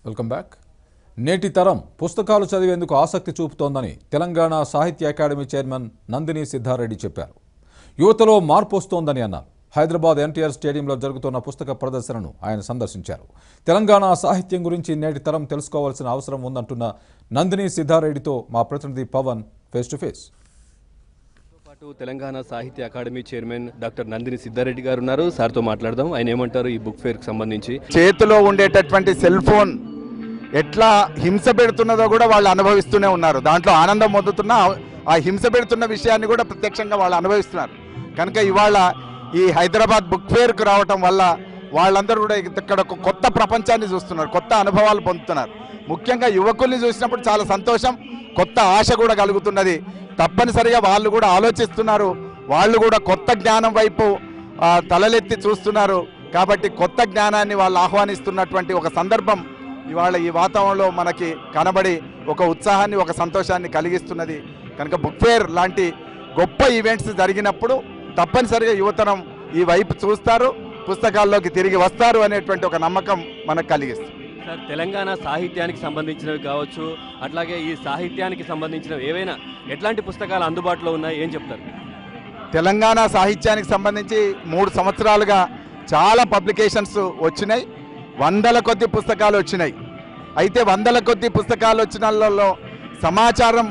welcome back నేటి తరం పుస్తకాలు చదివేందుకు ఆసక్తి చూపుతోందని తెలంగాణ సాహిత్య అకాడమీ చైర్మన్ నందిని సిద్ధారెడ్డి చెప్పారు యువతలో మార్పు వస్తోందని అన్నారు హైదరాబాద్ ఎన్టీఆర్ స్టేడియంలో జరుగుతున్న పుస్తక ప్రదర్శనను ఆయన సందర్శించారు తెలంగాణ సాహిత్యం గురించి నేటి తరం తెలుసుకోవాల్సిన అవసరం ఉందంటున్న నందిని సిద్ధారెడ్డితో మా ప్రతినిధి పవన్ ఫేస్ టు ఫేస్ తో పాటు తెలంగాణ సాహిత్య అకాడమీ చైర్మన్ డాక్టర్ నందిని సిద్ధారెడ్డి గారు ఉన్నారు సార్తో మాట్లాడదాం ఆయన ఏమంటారు ఈ బుక్ ఫేర్కి సంబంధించి చేతిలో ఉండేటటువంటి సెల్ ఫోన్ ఎట్లా హింస పెడుతున్నదో కూడా వాళ్ళు అనుభవిస్తూనే ఉన్నారు దాంట్లో ఆనందం పొందుతున్న ఆ హింస పెడుతున్న విషయాన్ని కూడా ప్రత్యక్షంగా వాళ్ళు అనుభవిస్తున్నారు కనుక ఇవాళ ఈ హైదరాబాద్ బుక్ ఫేర్కు రావటం వల్ల వాళ్ళందరూ కూడా ఇక్కడ ఒక కొత్త ప్రపంచాన్ని చూస్తున్నారు కొత్త అనుభవాలు పొందుతున్నారు ముఖ్యంగా యువకుల్ని చూసినప్పుడు చాలా సంతోషం కొత్త ఆశ కూడా కలుగుతున్నది తప్పనిసరిగా వాళ్ళు కూడా ఆలోచిస్తున్నారు వాళ్ళు కూడా కొత్త జ్ఞానం వైపు ఆ, తలలెత్తి చూస్తున్నారు కాబట్టి కొత్త జ్ఞానాన్ని వాళ్ళు ఆహ్వానిస్తున్నటువంటి ఒక సందర్భం ఇవాళ ఈ వాతావరణంలో మనకి కనబడి ఒక ఉత్సాహాన్ని ఒక సంతోషాన్ని కలిగిస్తున్నది కనుక బుక్ ఫేర్ లాంటి గొప్ప ఈవెంట్స్ జరిగినప్పుడు తప్పనిసరిగా యువతరం ఈ వైపు చూస్తారు పుస్తకాల్లోకి తిరిగి వస్తారు అనేటువంటి ఒక నమ్మకం మనకు కలిగిస్తుంది సార్ తెలంగాణ సాహిత్యానికి సంబంధించినవి కావచ్చు అట్లాగే ఈ సాహిత్యానికి సంబంధించినవి ఏవైనా ఎట్లాంటి పుస్తకాలు అందుబాటులో ఉన్నాయి ఏం చెప్తారు తెలంగాణ సాహిత్యానికి సంబంధించి మూడు సంవత్సరాలుగా చాలా పబ్లికేషన్స్ వచ్చినాయి వందల కొద్ది పుస్తకాలు వచ్చినాయి అయితే వందల కొద్ది పుస్తకాలు వచ్చినలలో సమాచారం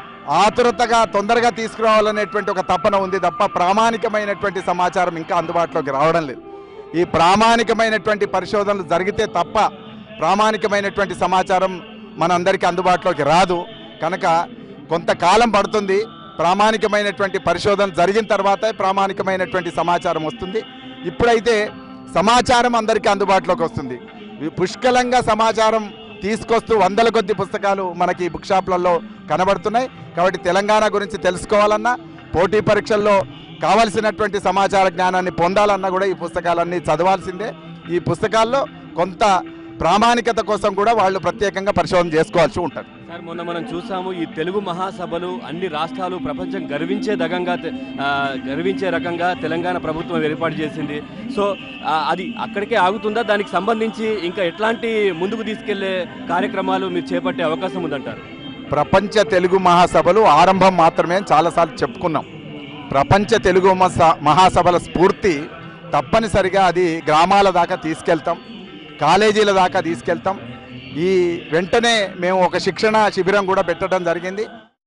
ఆతురతగా తొందరగా తీసుకురావాలనేటువంటి ఒక తపన ఉంది తప్ప ప్రామాణికమైనటువంటి సమాచారం ఇంకా అందుబాటులోకి రావడం లేదు ఈ ప్రామాణికమైనటువంటి పరిశోధనలు జరిగితే తప్ప ప్రామాణికమైనటువంటి సమాచారం మనందరికీ అందుబాటులోకి రాదు కనుక కొంతకాలం పడుతుంది ప్రామాణికమైనటువంటి పరిశోధన జరిగిన తర్వాతే ప్రామాణికమైనటువంటి సమాచారం వస్తుంది ఇప్పుడైతే సమాచారం అందరికీ అందుబాటులోకి వస్తుంది ఈ పుష్కలంగా సమాచారం తీసుకొస్తూ వందల కొద్ది పుస్తకాలు మనకి బుక్ షాప్లలో కనబడుతున్నాయి కాబట్టి తెలంగాణ గురించి తెలుసుకోవాలన్నా పోటీ పరీక్షల్లో కావలసినటువంటి సమాచార జ్ఞానాన్ని పొందాలన్నా కూడా ఈ పుస్తకాలన్నీ చదవాల్సిందే ఈ పుస్తకాల్లో కొంత ప్రామాణికత కోసం కూడా వాళ్ళు ప్రత్యేకంగా పరిశోధన చేసుకోవాల్సి ఉంటుంది సార్ మొన్న మనం చూసాము ఈ తెలుగు మహాసభలు అన్ని రాష్ట్రాలు ప్రపంచం గర్వించే రకంగా తె- ఆ, గర్వించే రకంగా తెలంగాణ ప్రభుత్వం ఏర్పాటు చేసింది సో ఆ, అది అక్కడికే ఆగుతుందా దానికి సంబంధించి ఇంకా ఎట్లాంటి ముందుకు తీసుకెళ్లే కార్యక్రమాలు మీరు చేపట్టే అవకాశం ఉందంటారు ప్రపంచ తెలుగు మహాసభలు ఆరంభం మాత్రమే అని చాలాసార్లు చెప్పుకున్నాం ప్రపంచ తెలుగు మహా- మహాసభల స్ఫూర్తి తప్పనిసరిగా అది గ్రామాల దాకా తీసుకెళ్తాం కాలేజీల దాకా తీసుకెళ్తాం ఈ వెంటనే మేము ఒక శిక్షణ శిబిరం కూడా పెట్టడం జరిగింది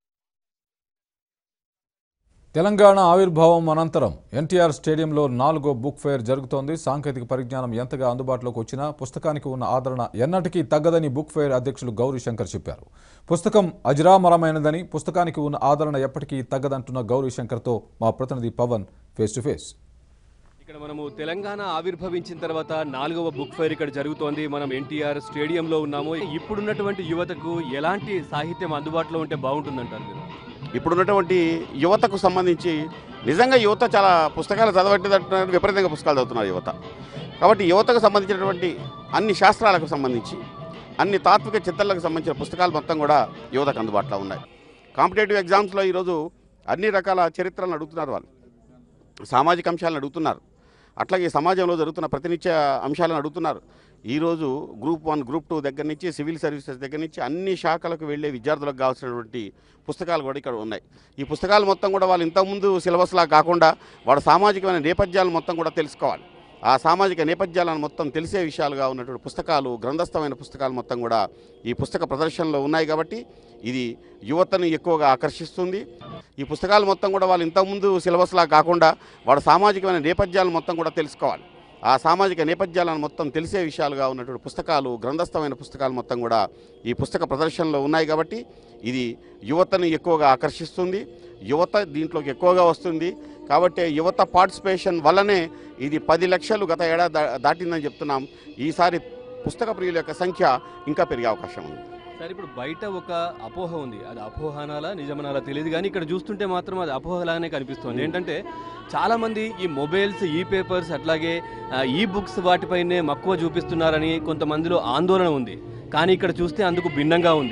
తెలంగాణ ఆవిర్భావం అనంతరం ఎన్టీఆర్ స్టేడియంలో నాలుగో బుక్ ఫేర్ జరుగుతోంది సాంకేతిక పరిజ్ఞానం ఎంతగా అందుబాటులోకి వచ్చినా పుస్తకానికి ఉన్న ఆదరణ ఎన్నటికీ తగ్గదని బుక్ ఫేర్ అధ్యక్షులు గౌరీ శంకర్ చెప్పారు పుస్తకం అజరామరమైనదని పుస్తకానికి ఉన్న ఆదరణ ఎప్పటికీ తగ్గదంటున్న గౌరీ శంకర్తో మా ప్రతినిధి పవన్ ఫేస్ టు ఫేస్ ఇక్కడ మనము తెలంగాణ ఆవిర్భవించిన తర్వాత నాలుగవ బుక్ ఫైర్ ఇక్కడ జరుగుతోంది మనం ఎన్టీఆర్ స్టేడియంలో ఉన్నాము ఇప్పుడున్నటువంటి యువతకు ఎలాంటి సాహిత్యం అందుబాటులో ఉంటే బాగుంటుందంటారు మీరు ఇప్పుడున్నటువంటి యువతకు సంబంధించి నిజంగా యువత చాలా పుస్తకాలు చదవట్లేదు విపరీతంగా పుస్తకాలు చదువుతున్నారు యువత కాబట్టి యువతకు సంబంధించినటువంటి అన్ని శాస్త్రాలకు సంబంధించి అన్ని తాత్విక చిత్తలకు సంబంధించిన పుస్తకాలు మొత్తం కూడా యువతకు అందుబాటులో ఉన్నాయి కాంపిటేటివ్ ఎగ్జామ్స్లో ఈరోజు అన్ని రకాల చరిత్రలను అడుగుతున్నారు వాళ్ళు సామాజిక అంశాలను అడుగుతున్నారు అట్లాగే సమాజంలో జరుగుతున్న ప్రతినిత్య అంశాలను అడుగుతున్నారు ఈరోజు గ్రూప్ వన్ గ్రూప్ టూ దగ్గర నుంచి సివిల్ సర్వీసెస్ దగ్గర నుంచి అన్ని శాఖలకు వెళ్ళే విద్యార్థులకు కావాల్సినటువంటి పుస్తకాలు కూడా ఇక్కడ ఉన్నాయి ఈ పుస్తకాలు మొత్తం కూడా వాళ్ళు ఇంతకుముందు సిలబస్లా కాకుండా వాళ్ళ సామాజికమైన నేపథ్యాలు మొత్తం కూడా తెలుసుకోవాలి ఆ సామాజిక నేపథ్యాలను మొత్తం తెలిసే విషయాలుగా ఉన్నటువంటి పుస్తకాలు గ్రంథస్థమైన పుస్తకాలు మొత్తం కూడా ఈ పుస్తక ప్రదర్శనలో ఉన్నాయి కాబట్టి ఇది యువతను ఎక్కువగా ఆకర్షిస్తుంది ఈ పుస్తకాలు మొత్తం కూడా వాళ్ళు ఇంతకుముందు సిలబస్లా కాకుండా వాళ్ళ సామాజికమైన నేపథ్యాలు మొత్తం కూడా తెలుసుకోవాలి ఆ సామాజిక నేపథ్యాలను మొత్తం తెలిసే విషయాలుగా ఉన్నటువంటి పుస్తకాలు గ్రంథస్థమైన పుస్తకాలు మొత్తం కూడా ఈ పుస్తక ప్రదర్శనలో ఉన్నాయి కాబట్టి ఇది యువతను ఎక్కువగా ఆకర్షిస్తుంది యువత దీంట్లోకి ఎక్కువగా వస్తుంది కాబట్టి యువత పార్టిసిపేషన్ వల్లనే ఇది పది లక్షలు గత ఏడాది దా- దాటిందని చెప్తున్నాం ఈసారి పుస్తక ప్రియుల యొక్క సంఖ్య ఇంకా పెరిగే అవకాశం ఉంది సార్ ఇప్పుడు బయట ఒక అపోహ ఉంది అది అపోహనాలా నిజమనాలా తెలియదు కానీ ఇక్కడ చూస్తుంటే మాత్రం అది అపోహలాగానే కనిపిస్తుంది ఏంటంటే చాలా మంది ఈ మొబైల్స్ ఈ పేపర్స్ అట్లాగే ఆ, ఈ బుక్స్ వాటిపైనే మక్కువ చూపిస్తున్నారని కొంతమందిలో ఆందోళన ఉంది కానీ ఇక్కడ చూస్తే అందుకు భిన్నంగా ఉంది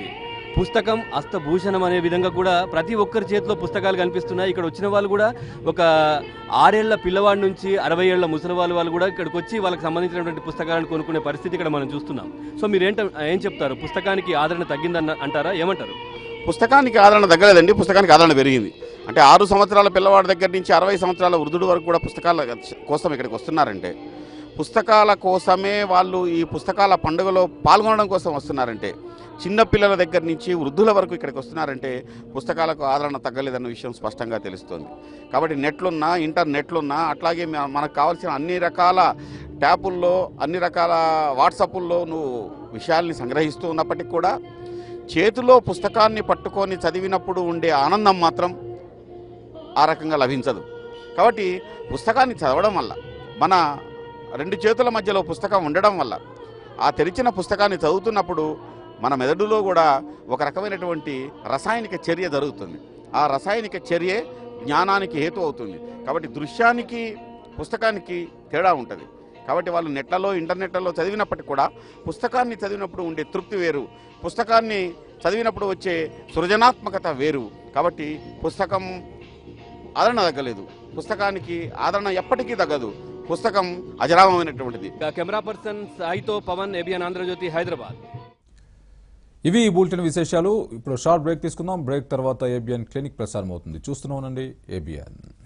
పుస్తకం అస్తభూషణం అనే విధంగా కూడా ప్రతి ఒక్కరి చేతిలో పుస్తకాలు కనిపిస్తున్నాయి ఇక్కడ వచ్చిన వాళ్ళు కూడా ఒక ఆరేళ్ల పిల్లవాడి నుంచి అరవై ఏళ్ల ముసలి వాళ్ళ వాళ్ళు కూడా ఇక్కడికి వచ్చి వాళ్ళకి సంబంధించినటువంటి పుస్తకాలను కొనుక్కునే పరిస్థితి ఇక్కడ మనం చూస్తున్నాం సో మీరు ఏంట ఏం చెప్తారు పుస్తకానికి ఆదరణ తగ్గిందన్న అంటారా ఏమంటారు పుస్తకానికి ఆదరణ తగ్గలేదండి పుస్తకానికి ఆదరణ పెరిగింది అంటే ఆరు సంవత్సరాల పిల్లవాడి దగ్గర నుంచి అరవై సంవత్సరాల వృద్ధుడు వరకు కూడా పుస్తకాల కోసం ఇక్కడికి వస్తున్నారంటే పుస్తకాల కోసమే వాళ్ళు ఈ పుస్తకాల పండుగలో పాల్గొనడం కోసం వస్తున్నారంటే చిన్న పిల్లల దగ్గర నుంచి వృద్ధుల వరకు ఇక్కడికి వస్తున్నారంటే పుస్తకాలకు ఆదరణ తగ్గలేదన్న విషయం స్పష్టంగా తెలుస్తుంది కాబట్టి నెట్లున్నా ఇంటర్నెట్లున్నా అట్లాగే మ- మనకు కావాల్సిన అన్ని రకాల ట్యాపుల్లో అన్ని రకాల వాట్సాపుల్లో నువ్వు విషయాల్ని సంగ్రహిస్తూ ఉన్నప్పటికీ కూడా చేతిలో పుస్తకాన్ని పట్టుకొని చదివినప్పుడు ఉండే ఆనందం మాత్రం ఆ రకంగా లభించదు కాబట్టి పుస్తకాన్ని చదవడం వల్ల మన రెండు చేతుల మధ్యలో పుస్తకం ఉండడం వల్ల ఆ తెరిచిన పుస్తకాన్ని చదువుతున్నప్పుడు మన మెదడులో కూడా ఒక రకమైనటువంటి రసాయనిక చర్య జరుగుతుంది ఆ రసాయనిక చర్యే జ్ఞానానికి హేతు అవుతుంది కాబట్టి దృశ్యానికి పుస్తకానికి తేడా ఉంటుంది కాబట్టి వాళ్ళు నెట్లలో ఇంటర్నెట్లలో చదివినప్పటికీ కూడా పుస్తకాన్ని చదివినప్పుడు ఉండే తృప్తి వేరు పుస్తకాన్ని చదివినప్పుడు వచ్చే సృజనాత్మకత వేరు కాబట్టి పుస్తకం ఆదరణ తగ్గలేదు పుస్తకానికి ఆదరణ ఎప్పటికీ తగ్గదు పుస్తకం అజరామమైనటువంటిది ఇక కెమెరా పర్సన్ సాయితో పవన్ ఏబిఎన్ ఆంధ్రజ్యోతి హైదరాబాద్ ఇవి ఈ బులెటిన్ విశేషాలు ఇప్పుడు షార్ట్ బ్రేక్ తీసుకుందాం బ్రేక్ తర్వాత ఏబిఎన్ క్లినిక్ ప్రసారం అవుతుంది చూస్తూనే ఉండండి ఏబిఎన్